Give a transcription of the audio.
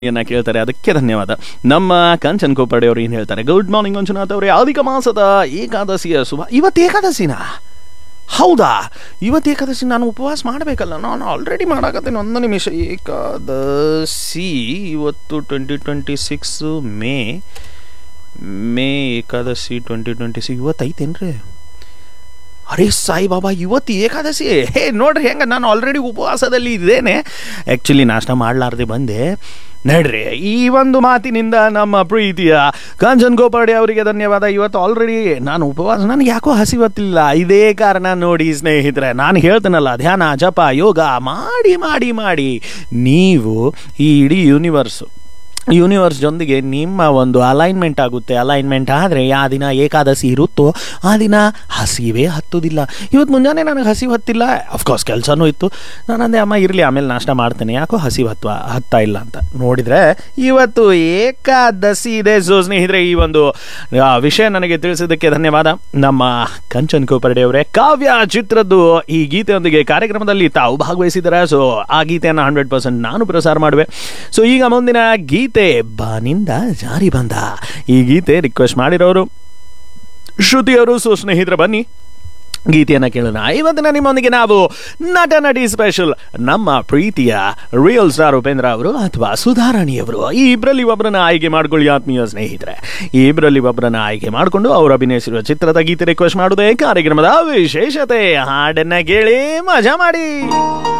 ಯನ್ನ ಕೇಳ್ತಾರೆ ಅದಕ್ಕೆ ಧನ್ಯವಾದ ನಮ್ಮ ಕಾಂಚನ್ ಕೋಪರ್ಡೆ ಅವರು ಏನು ಹೇಳ್ತಾರೆ ಗುಡ್ ಮಾರ್ನಿಂಗ್ ಮಂಜುನಾಥ್ ಅವರೇ ಅಧಿಕ ಮಾಸದ ಏಕಾದಶಿಯ ಶುಭ ಇವತ್ತು ಏಕಾದಶಿನಾ ಹೌದಾ ಇವತ್ತು ಏಕಾದಶಿ ನಾನು ಉಪವಾಸ ಮಾಡಬೇಕಲ್ಲ ನಾನು ಆಲ್ರೆಡಿ ಮಾಡಾಕತ್ತೀನಿ ಒಂದು ನಿಮಿಷ ಏಕಾದಶಿ ಇವತ್ತು twenty twenty six May May Ekadashi twenty twenty six ಇವತ್ತು ಐತೇನ್ರಿ ಅರೇ ಸಾಯಿ ಬಾಬಾ ಇವತ್ತು ಏಕಾದಶಿ ಹೇ ನೋಡ್ರಿ ಹೆಂಗೆ ನಾನು ಆಲ್ರೆಡಿ ಉಪವಾಸದಲ್ಲಿ ಇದ್ದೇನೆ ಆ್ಯಕ್ಚುಲಿ ನಾಷ್ಟ ಮಾಡಲಾರ್ದೆ ಬಂದೆ ನಡ್ರಿ ಈ ಒಂದು ಮಾತಿನಿಂದ ನಮ್ಮ ಪ್ರೀತಿಯ ಕಾಂಚನ್ ಗೋಪಾಡೆ ಅವರಿಗೆ ಧನ್ಯವಾದ ಇವತ್ತು ಆಲ್ರೆಡಿ ನಾನು ಉಪವಾಸ ನನಗೆ ಯಾಕೋ ಹಸಿವತ್ತಿಲ್ಲ ಇದೇ ಕಾರಣ ನೋಡಿ ಸ್ನೇಹಿತರೆ ನಾನು ಹೇಳ್ತೇನಲ್ಲ ಧ್ಯಾನ ಜಪ ಯೋಗ ಮಾಡಿ ಮಾಡಿ ಮಾಡಿ ನೀವು ಈ ಇಡೀ ಯೂನಿವರ್ಸು ಯೂನಿವರ್ಸ್ ಜೊಂದಿಗೆ ನಿಮ್ಮ ಒಂದು ಅಲೈನ್ಮೆಂಟ್ ಆಗುತ್ತೆ ಅಲೈನ್ಮೆಂಟ್ ಆದರೆ ಯಾವ ದಿನ ಏಕಾದಶಿ ಇರುತ್ತೋ ಆ ದಿನ ಹಸಿವೇ ಹತ್ತುದಿಲ್ಲ ಇವತ್ತು ಮುಂಜಾನೆ ನನಗೆ ಹಸಿವು ಹತ್ತಿಲ್ಲ ಅಫ್ಕೋರ್ಸ್ ಕೆಲಸನೂ ಇತ್ತು ನಾನು ಅಂದೆ ಅಮ್ಮ ಇರಲಿ ಆಮೇಲೆ ನಾಷ್ಟ ಮಾಡ್ತೇನೆ ಯಾಕೋ ಹಸಿವು ಹತ್ತುವ ಹತ್ತಾ ಇಲ್ಲ ಅಂತ ನೋಡಿದರೆ ಇವತ್ತು ಏಕಾದಶಿ ಇದೆ ಸೊ ಸ್ನೇಹಿತರೆ ಈ ಒಂದು ಆ, ವಿಷಯ ನನಗೆ ತಿಳಿಸಿದ್ದಕ್ಕೆ ಧನ್ಯವಾದ ನಮ್ಮ ಕಂಚನ್ ಕೋಪರ್ಡೆ ಅವರೇ ಕಾವ್ಯ ಚಿತ್ರದ್ದು ಈ ಗೀತೆಯೊಂದಿಗೆ ಕಾರ್ಯಕ್ರಮದಲ್ಲಿ ತಾವು ಭಾಗವಹಿಸಿದ್ದಾರೆ ಸೊ ಆ ಗೀತೆಯನ್ನು ಹಂಡ್ರೆಡ್ ಪರ್ಸೆಂಟ್ ನಾನು ಪ್ರಸಾರ ಮಾಡುವೆ ಸೊ ಈಗ ಮುಂದಿನ ಗೀತೆ ಬಾನಿಂದ ಜಾರಿ ಬಂದ ಈ ಗೀತೆ ರಿಕ್ವೆಸ್ಟ್ ಮಾಡಿರೋರು ಶ್ರುತಿಯವರು ಸೊ ಸ್ನೇಹಿತರೆ ಬನ್ನಿ ಗೀತೆಯನ್ನು ಕೇಳೋಣ ಇವತ್ತಿನ ನಿಮ್ಮೊಂದಿಗೆ ನಾವು ನಟ ನಟಿ ಸ್ಪೆಷಲ್ ನಮ್ಮ ಪ್ರೀತಿಯ ರಿಯಲ್ ಸ್ಟಾರ್ ಉಪೇಂದ್ರ ಅವರು ಅಥವಾ ಸುಧಾರಾಣಿಯವರು ಈ ಇಬ್ಬರಲ್ಲಿ ಒಬ್ಬರನ್ನ ಆಯ್ಕೆ ಮಾಡ್ಕೊಳ್ಳಿ ಆತ್ಮೀಯ ಸ್ನೇಹಿತರೆ ಈ ಇಬ್ಬರಲ್ಲಿ ಒಬ್ಬರನ್ನ ಆಯ್ಕೆ ಮಾಡಿಕೊಂಡು ಅವರು ಅಭಿನಯಿಸಿರುವ ಚಿತ್ರದ ಗೀತೆ ರಿಕ್ವೆಸ್ಟ್ ಮಾಡುವುದೇ ಕಾರ್ಯಕ್ರಮದ ವಿಶೇಷತೆ ಹಾಡನ್ನ ಕೇಳಿ ಮಜಾ ಮಾಡಿ